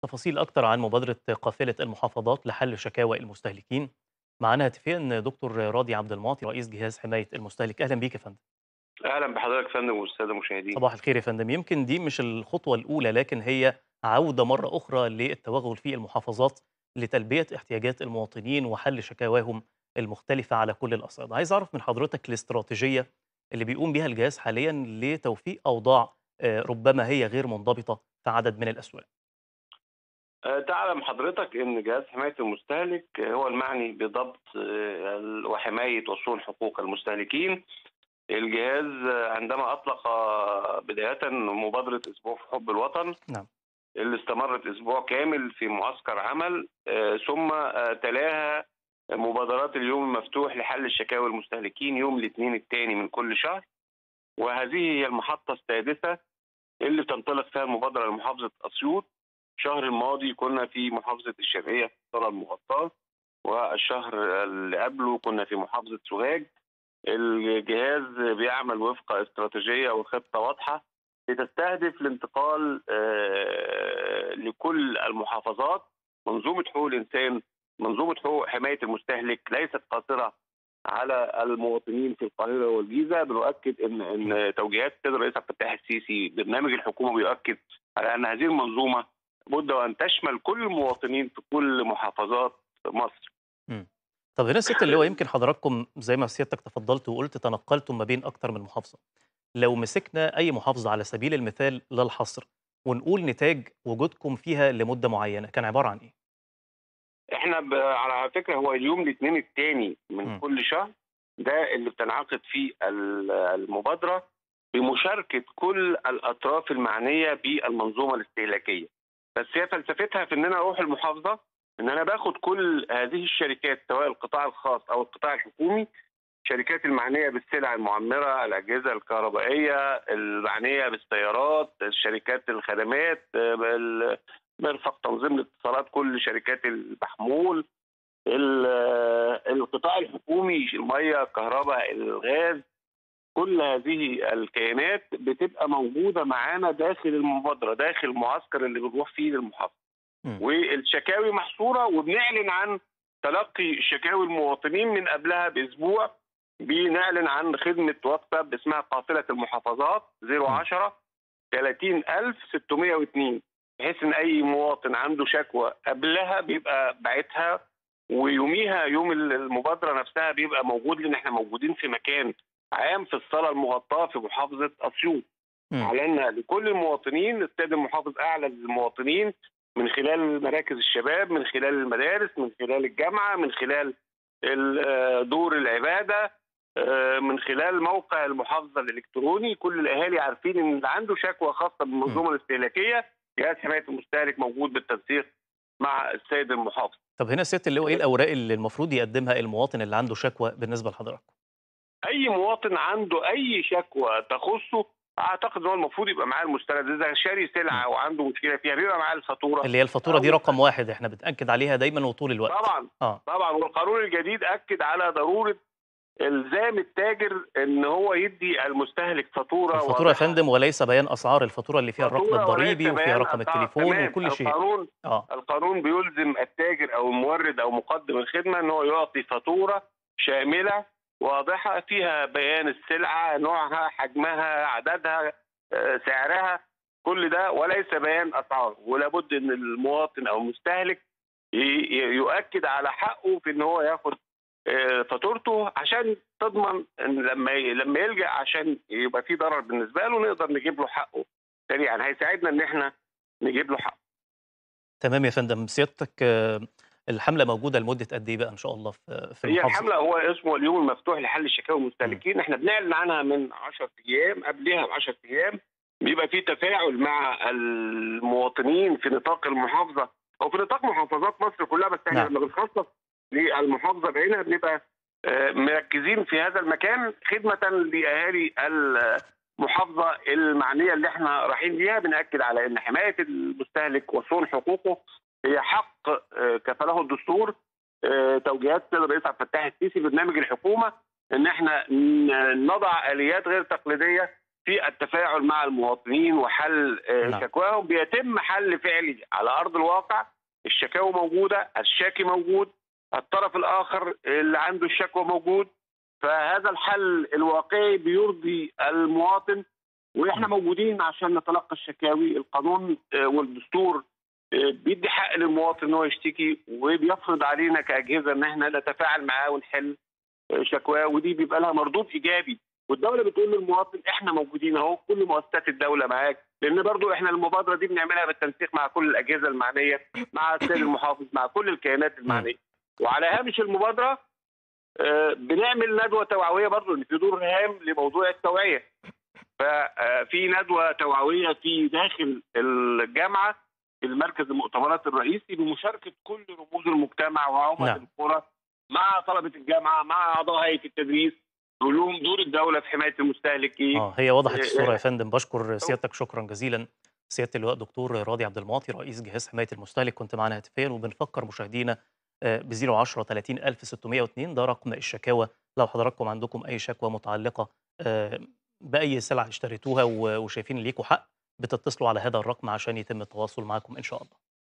تفاصيل أكتر عن مبادرة قافلة المحافظات لحل شكاوى المستهلكين معانا هاتفيا دكتور راضي عبد المعطي رئيس جهاز حماية المستهلك أهلا بيك يا فندم اهلا بحضرتك يا فندم والساده المشاهدين صباح الخير يا فندم يمكن دي مش الخطوة الأولى لكن هي عودة مرة أخرى للتوغل في المحافظات لتلبية احتياجات المواطنين وحل شكاواهم المختلفة على كل الأصعدة عايز أعرف من حضرتك الاستراتيجية اللي بيقوم بها الجهاز حاليا لتوفيق أوضاع آه، ربما هي غير منضبطة في عدد من الأسواق آه، تعلم حضرتك ان جهاز حمايه المستهلك آه، هو المعني بضبط آه، ال- وحمايه وصول حقوق المستهلكين الجهاز آه، عندما اطلق آه، بدايه مبادره اسبوع في حب الوطن نعم. اللي استمرت اسبوع كامل في معسكر عمل آه، ثم آه، تلاها مبادرات اليوم المفتوح لحل الشكاوى المستهلكين يوم الاثنين الثاني من كل شهر وهذه هي المحطه السادسه اللي بتنطلق فيها المبادره لمحافظه اسيوط الشهر الماضي كنا في محافظة الشرقية في الصالة المغطاة والشهر اللي قبله كنا في محافظة سوهاج الجهاز بيعمل وفق استراتيجية وخطة واضحة لتستهدف الانتقال آه، لكل المحافظات منظومة حقوق الإنسان منظومة حقوق حماية المستهلك ليست قاصرة على المواطنين في القاهرة والجيزة بنؤكد إن إن توجيهات السيد الرئيس عبد الفتاح السيسي برنامج الحكومة بيؤكد على أن هذه المنظومة بد وان تشمل كل المواطنين في كل محافظات مصر طب هنا ست اللي هو يمكن حضراتكم زي ما سيادتك تفضلت وقلت تنقلتم ما بين أكتر من محافظة لو مسكنا أي محافظة على سبيل المثال لا الحصر ونقول نتاج وجودكم فيها لمدة معينة كان عبارة عن إيه؟ احنا ب... على فكره هو اليوم الاثنين الثاني من م. كل شهر ده اللي بتنعقد فيه ال- المبادره بمشاركه كل الاطراف المعنيه بالمنظومه الاستهلاكيه بس هي فلسفتها في ان انا اروح المحافظه ان انا باخد كل هذه الشركات سواء القطاع الخاص او القطاع الحكومي الشركات المعنيه بالسلع المعمره الاجهزه الكهربائيه المعنيه بالسيارات شركات الخدمات ال- مرفق تنظيم الاتصالات كل شركات المحمول ال- القطاع الحكومي الميه الكهرباء الغاز كل هذه الكيانات بتبقى موجوده معانا داخل المبادره داخل المعسكر اللي بنروح فيه للمحافظه مم. والشكاوي محصوره وبنعلن عن تلقي شكاوي المواطنين من قبلها باسبوع بنعلن عن خدمه واتساب اسمها قافله المحافظات 010 30602 بحيث ان اي مواطن عنده شكوى قبلها بيبقى باعتها ويوميها يوم المبادره نفسها بيبقى موجود لان احنا موجودين في مكان عام في الصاله المغطاه في محافظه اسيوط مم. اعلنا لكل المواطنين السيد المحافظ اعلن للمواطنين من خلال مراكز الشباب من خلال المدارس من خلال الجامعه من خلال ال- آه، دور العباده آه، من خلال موقع المحافظه الالكتروني كل الاهالي عارفين ان اللي عنده شكوى خاصه بالمنظومه الاستهلاكيه جهاز حمايه المستهلك موجود بالتنسيق مع السيد المحافظ طب هنا ست اللي هو إيه الأوراق اللي المفروض يقدمها المواطن اللي عنده شكوى بالنسبة لحضراتكم؟ اي مواطن عنده اي شكوى تخصه اعتقد ان هو المفروض يبقى معاه المستند اذا شاري سلعه وعنده مشكله فيها بيبقى معاه الفاتوره اللي هي الفاتورة دي أو- رقم واحد احنا بنأكد عليها دايما وطول الوقت طبعا اه طبعا والقانون الجديد اكد على ضروره الزام التاجر ان هو يدي المستهلك فاتوره الفاتورة يا واضحة. فندم وليس بيان أسعار الفاتورة اللي فيها الرقم فاتورة الضريبي وليس وفيها بيان رقم أسعار. التليفون تمام. وكل شيء القانون اه القانون بيلزم التاجر او المورد او مقدم الخدمه ان هو يعطي فاتوره شامله واضحه فيها بيان السلعه نوعها حجمها عددها آه، سعرها كل ده وليس بيان اسعار ولابد ان المواطن او المستهلك ي- ي- يؤكد على حقه في ان هو ياخد آه، فاتورته عشان تضمن ان لما ي- لما يلجا عشان يبقى في ضرر بالنسبه له نقدر نجيب له حقه سريعا هيساعدنا ان احنا نجيب له حقه تمام يا فندم سيادتك آه، الحملة موجودة لمدة قد إيه بقى إن شاء الله في في هي المحافظة؟ الحمله هو اسمه اليوم المفتوح لحل الشكاوى المستهلكين احنا بنعلن عنها من 10 ايام قبلها ب 10 ايام بيبقى في تفاعل مع المواطنين في نطاق المحافظه او في نطاق محافظات مصر كلها بس احنا نعم. لما بنخصص للمحافظه بعينها بنبقى آه، مركزين في هذا المكان خدمه لاهالي المحافظه المعنيه اللي احنا رايحين ليها بناكد على ان حمايه المستهلك وصون حقوقه هي حق آه، كفله الدستور آه، توجيهات السيد الرئيس عبد الفتاح السيسي برنامج الحكومه ان احنا ن- نضع اليات غير تقليديه في التفاعل مع المواطنين وحل آه، نعم. شكواهم بيتم حل فعلي على ارض الواقع الشكاوى موجوده الشاكي موجود الطرف الاخر اللي عنده الشكوى موجود فهذا الحل الواقعي بيرضي المواطن واحنا م. موجودين عشان نتلقى الشكاوي القانون آه، والدستور آه، بيدي حق للمواطن ان هو يشتكي وبيفرض علينا كاجهزه ان احنا نتفاعل معاه ونحل آه، شكواه ودي بيبقى لها مردود ايجابي والدوله بتقول للمواطن احنا موجودين اهو كل مؤسسات الدوله معاك لان برضو احنا المبادره دي بنعملها بالتنسيق مع كل الاجهزه المعنيه مع السيد المحافظ مع كل الكيانات المعنيه وعلى هامش المبادره آه، بنعمل ندوه توعويه برضو ان في دور هام لموضوع التوعيه ففي ندوه توعويه في داخل الجامعه في المركز المؤتمرات الرئيسي بمشاركه كل رموز المجتمع وعمد نعم. القرى مع طلبه الجامعه مع اعضاء هيئه التدريس نقول لهم دور الدوله في حمايه المستهلكين اه هي وضحت إيه، الصوره يا إيه. فندم بشكر سيادتك شكرا جزيلا سياده اللواء دكتور راضي عبد المعطي رئيس جهاز حمايه المستهلك كنت معنا هاتفيا وبنفكر مشاهدينا ب 010 30 1602 ده رقم الشكاوى لو حضراتكم عندكم اي شكوى متعلقه آه، باي سلعه اشتريتوها و- وشايفين ليكوا حق بتتصلوا على هذا الرقم عشان يتم التواصل معكم ان شاء الله